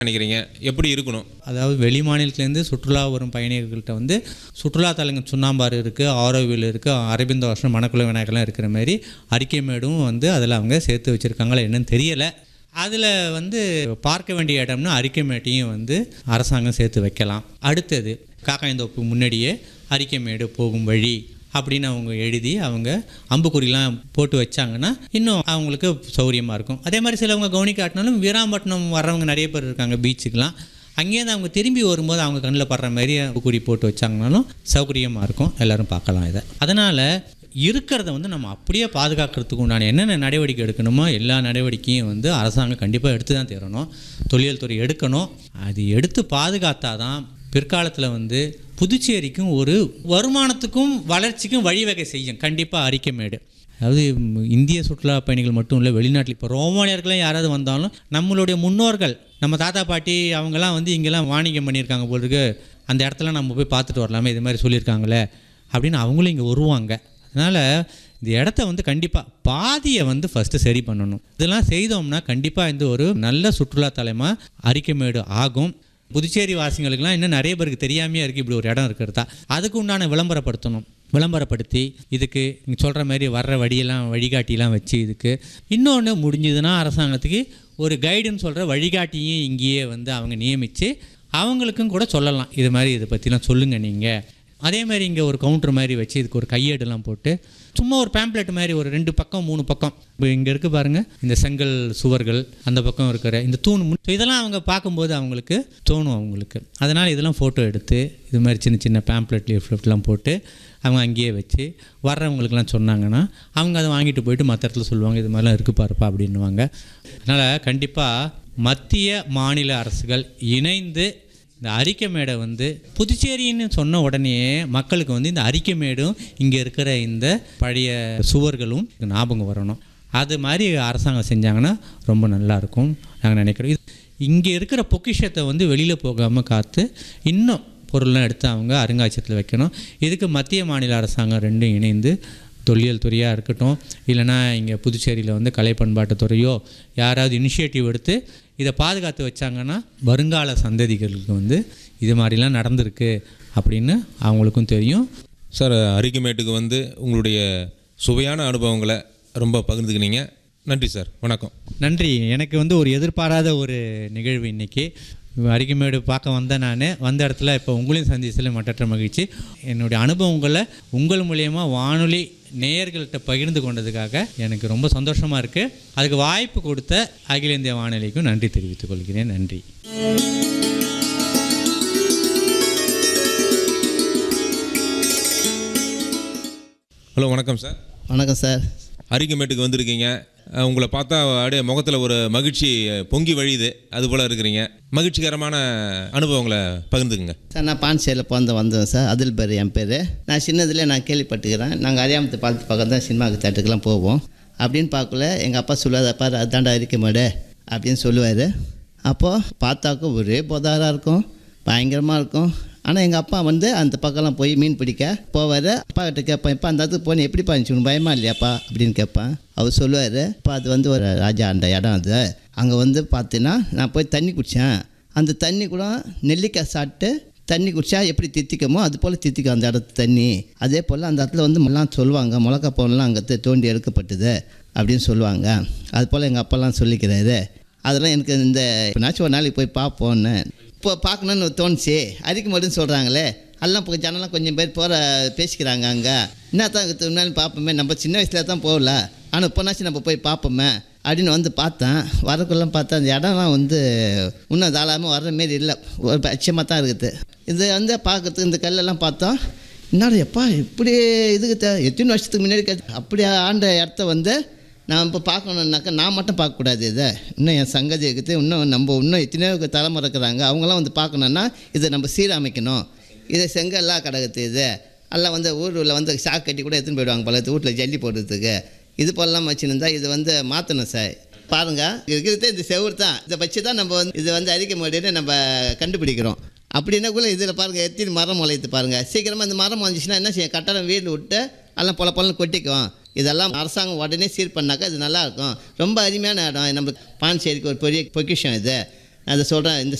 நினைக்கிறீங்க எப்படி இருக்கணும் அதாவது வெளி மாநிலத்திலேருந்து சுற்றுலா வரும் பயணிகள்கிட்ட வந்து சுற்றுலா தலங்கள் சுண்ணாம்பாறு இருக்குது ஆரோவில் இருக்குது அரவிந்த வருஷம் மணக்குள விநாயகர்லாம் இருக்கிற மாதிரி அரிக்கைமேடும் வந்து அதில் அவங்க சேர்த்து வச்சுருக்காங்களா என்னன்னு தெரியலை அதில் வந்து பார்க்க வேண்டிய இடம்னா அரிக்கைமேட்டையும் வந்து அரசாங்கம் சேர்த்து வைக்கலாம் அடுத்தது காக்காயந்தோப்பு முன்னாடியே அரிக்கைமேடு போகும் வழி அப்படின்னு அவங்க எழுதி அவங்க அம்புக்குறிலாம் போட்டு வச்சாங்கன்னா இன்னும் அவங்களுக்கு சௌரியமாக இருக்கும் அதே மாதிரி சிலவங்க கவனிக்காட்டினாலும் வீராம்பட்டினம் வர்றவங்க நிறைய பேர் இருக்காங்க பீச்சுக்கெலாம் அங்கேருந்து அவங்க திரும்பி வரும்போது அவங்க கண்ணில் படுற மாதிரி அம்புக்குறி போட்டு வச்சாங்கனாலும் சௌகரியமாக இருக்கும் எல்லோரும் பார்க்கலாம் இதை அதனால் இருக்கிறத வந்து நம்ம அப்படியே பாதுகாக்கிறதுக்கு உண்டான என்னென்ன நடவடிக்கை எடுக்கணுமோ எல்லா நடவடிக்கையும் வந்து அரசாங்கம் கண்டிப்பாக எடுத்து தான் தரணும் தொழில் துறை எடுக்கணும் அது எடுத்து பாதுகாத்தா தான் பிற்காலத்தில் வந்து புதுச்சேரிக்கும் ஒரு வருமானத்துக்கும் வளர்ச்சிக்கும் வழிவகை செய்யும் கண்டிப்பாக அரிக்கமேடு அதாவது ம், இந்திய சுற்றுலா பயணிகள் மட்டும் இல்லை வெளிநாட்டில் இப்போ ரோமானியர்கள்லாம் யாராவது வந்தாலும் நம்மளுடைய முன்னோர்கள் நம்ம தாத்தா பாட்டி அவங்கெல்லாம் வந்து இங்கெல்லாம் வாணிகம் பண்ணியிருக்காங்க போல இருக்கு அந்த இடத்துல நம்ம போய் பார்த்துட்டு வரலாமே இது மாதிரி சொல்லியிருக்காங்களே அப்படின்னு அவங்களும் இங்கே வருவாங்க அதனால் இந்த இடத்த வந்து கண்டிப்பாக பாதியை வந்து ஃபஸ்ட்டு சரி பண்ணணும் இதெல்லாம் செய்தோம்னா கண்டிப்பாக இந்த ஒரு நல்ல சுற்றுலா தலமாக அரிக்கமேடு ஆகும் புதுச்சேரி வாசிகளுக்கெல்லாம் இன்னும் நிறைய பேருக்கு தெரியாமையே இருக்குது இப்படி ஒரு இடம் இருக்கிறதா அதுக்கு உண்டான விளம்பரப்படுத்தணும் விளம்பரப்படுத்தி இதுக்கு நீங்கள் சொல்கிற மாதிரி வர்ற வழியெல்லாம் வழிகாட்டிலாம் வச்சு இதுக்கு இன்னொன்று முடிஞ்சதுன்னா அரசாங்கத்துக்கு ஒரு கைடுன்னு சொல்கிற வழிகாட்டியும் இங்கேயே வந்து அவங்க நியமித்து அவங்களுக்கும் கூட சொல்லலாம் இது மாதிரி இதை பற்றிலாம் சொல்லுங்கள் நீங்கள் அதே மாதிரி இங்கே ஒரு கவுண்டர் மாதிரி வச்சு இதுக்கு ஒரு கையேடுலாம் போட்டு சும்மா ஒரு பேம்ப்ளெட் மாதிரி ஒரு ரெண்டு பக்கம் மூணு பக்கம் இப்போ இங்கே இருக்கு பாருங்கள் இந்த செங்கல் சுவர்கள் அந்த பக்கம் இருக்கிற இந்த தூண் முன் so இதெல்லாம் அவங்க பார்க்கும்போது அவங்களுக்கு தோணும் அவங்களுக்கு அதனால் இதெல்லாம் ஃபோட்டோ எடுத்து இது மாதிரி சின்ன சின்ன பேம்ப்ளெட் லீஃப்லெட்லாம் போட்டு அவங்க அங்கேயே வச்சு வர்றவங்களுக்கெல்லாம் சொன்னாங்கன்னா அவங்க அதை வாங்கிட்டு போயிட்டு மற்ற இடத்துல சொல்லுவாங்க இது மாதிரிலாம் இருக்குது பாருப்பா அப்படின்னுவாங்க அதனால் கண்டிப்பாக மத்திய மாநில அரசுகள் இணைந்து இந்த அரிக்கமேடை வந்து புதுச்சேரின்னு சொன்ன உடனே மக்களுக்கு வந்து இந்த அரிக்கமேடும் இங்கே இருக்கிற இந்த பழைய சுவர்களும் ஞாபகம் வரணும் அது மாதிரி அரசாங்கம் செஞ்சாங்கன்னா ரொம்ப நல்லாயிருக்கும் நாங்கள் நினைக்கிறோம் இது இங்கே இருக்கிற பொக்கிஷத்தை வந்து வெளியில் போகாமல் காத்து இன்னும் பொருள்லாம் எடுத்து அவங்க அருங்காட்சியகத்தில் வைக்கணும் இதுக்கு மத்திய மாநில அரசாங்கம் ரெண்டும் இணைந்து தொல்லியல் துறையாக இருக்கட்டும் இல்லைன்னா இங்கே புதுச்சேரியில் வந்து கலை பண்பாட்டு துறையோ யாராவது இனிஷியேட்டிவ் எடுத்து இதை பாதுகாத்து வச்சாங்கன்னா வருங்கால சந்ததிகளுக்கு வந்து இது மாதிரிலாம் நடந்திருக்கு அப்படின்னு அவங்களுக்கும் தெரியும் சார் அரிக்குமேட்டுக்கு வந்து உங்களுடைய சுவையான அனுபவங்களை ரொம்ப பகிர்ந்துக்கினீங்க நன்றி சார் வணக்கம் நன்றி எனக்கு வந்து ஒரு எதிர்பாராத ஒரு நிகழ்வு இன்னைக்கு அரிக்கமேடு பார்க்க வந்தேன் நான் வந்த இடத்துல இப்போ உங்களையும் சந்திச்சதில் மற்றற்ற மகிழ்ச்சி என்னுடைய அனுபவங்களை உங்கள் மூலயமா வானொலி நேயர்கள்ட்ட பகிர்ந்து கொண்டதுக்காக எனக்கு ரொம்ப சந்தோஷமாக இருக்குது அதுக்கு வாய்ப்பு கொடுத்த அகில இந்திய வானொலிக்கும் நன்றி தெரிவித்துக் கொள்கிறேன் நன்றி ஹலோ வணக்கம் சார் வணக்கம் சார் அரிக்குமேட்டுக்கு வந்திருக்கீங்க அஹ் உங்களை பார்த்தா அப்படியே முகத்தில் ஒரு மகிழ்ச்சி பொங்கி வழியுது அது போல் இருக்கிறீங்க மகிழ்ச்சிகரமான அனுபவங்களை பகிர்ந்துக்குங்க சார் நான் பாண்டிச்சேரியில் பிறந்து வந்தேன் சார் அதில் பேர் என் பேர் நான் சின்னதுலேயே நான் கேள்விப்பட்டுக்கிறேன் நாங்கள் அரியாமத்து பாலத்து பக்கம் தான் சினிமாவுக்கு தேட்டருக்குலாம் போவோம் அப்படின்னு பார்க்கல எங்கள் அப்பா சொல்லுவார் பாரு அதாண்டா இருக்க மாடு அப்படின்னு சொல்லுவார் அப்போது பார்த்தாக்கும் ஒரே பொதாராக இருக்கும் பயங்கரமாக இருக்கும் ஆனால் எங்கள் அப்பா வந்து அந்த பக்கம்லாம் போய் மீன் பிடிக்க போவார் அப்பா கிட்ட கேட்பேன் இப்போ அந்த இடத்துக்கு போனேன் எப்படி இருந்துச்சு உனக்கு பயமா இல்லையாப்பா அப்படின்னு கேட்பேன் அவர் சொல்லுவார் இப்போ அது வந்து ஒரு ராஜா அந்த இடம் அது அங்கே வந்து பார்த்தீங்கன்னா நான் போய் தண்ணி குடித்தேன் அந்த தண்ணி கூட நெல்லிக்காய் சாப்பிட்டு தண்ணி குடிச்சா எப்படி தித்திக்குமோ அது போல் தித்திக்கும் அந்த இடத்து தண்ணி அதே போல் அந்த இடத்துல வந்து எல்லாம் சொல்லுவாங்க மிளகா பவுன்லாம் அங்கே தோண்டி எடுக்கப்பட்டது அப்படின்னு சொல்லுவாங்க அது போல் எங்கள் அப்பாலாம் சொல்லிக்கிறாரு அதெல்லாம் எனக்கு இந்த இப்போனாச்சும் ஒரு நாளைக்கு போய் பார்ப்போன்னு இப்போ பார்க்கணுன்னு தோணுச்சு அரிக்க மட்டும் சொல்கிறாங்களே எல்லாம் இப்போ ஜனம்லாம் கொஞ்சம் பேர் போகிற பேசிக்கிறாங்க அங்கே என்ன தான் முன்னாடி பார்ப்போமே நம்ம சின்ன வயசில் தான் போகல ஆனால் இப்போனாச்சும் நம்ம போய் பார்ப்போமே அப்படின்னு வந்து பார்த்தேன் வரக்குள்ள பார்த்தா அந்த இடம்லாம் வந்து இன்னும் தாளாமல் வர்ற மாரி இல்லை ஒரு பட்சமாக தான் இருக்குது இது வந்து பார்க்கறதுக்கு இந்த கல்லெல்லாம் பார்த்தோம் என்னடா எப்பா இப்படி இதுக்கு தே- எத்தனை வருஷத்துக்கு முன்னாடி கட்டு- அப்படி ஆண்ட இடத்த வந்து நான் இப்போ பார்க்கணுன்னாக்கா நான் மட்டும் பார்க்கக்கூடாது இதை இன்னும் என் சங்கதி இருக்குது இன்னும் நம்ம இன்னும் எத்தனையோ தலைமுறை இருக்கிறாங்க அவங்களாம் வந்து பார்க்கணுன்னா இதை நம்ம சீரமைக்கணும் இதை செங்கல்லாம் கிடக்குது இது எல்லாம் வந்து ஊரில் வந்து சாக்கு கட்டி கூட எடுத்துன்னு போயிடுவாங்க போல வீட்டில் ஜல்லி போடுறதுக்கு இது போலலாம் வச்சுருந்தா இது வந்து மாற்றணும் சார் பாருங்க இருக்கிறதே இந்த செவுறு தான் இதை வச்சு தான் நம்ம வந்து இது வந்து அரிக்க முடியும்னு நம்ம கண்டுபிடிக்கிறோம் அப்படின்னா கூட இதில் பாருங்கள் எத்தனை மரம் முளையுது பாருங்கள் சீக்கிரமாக இந்த மரம் முளைஞ்சிச்சுன்னா என்ன செய்யும் கட்டடம் வீடு விட்டு எல்லாம் பொல பொலன்னு கொட்டிக்கும் இதெல்லாம் அரசாங்கம் உடனே சீர் பண்ணாக்கா இது நல்லா இருக்கும் ரொம்ப அருமையான இடம் நம்ம பாண்டிச்சேரிக்கு ஒரு பெரிய பொக்கிஷம் இது அதை சொல்கிறேன் இந்த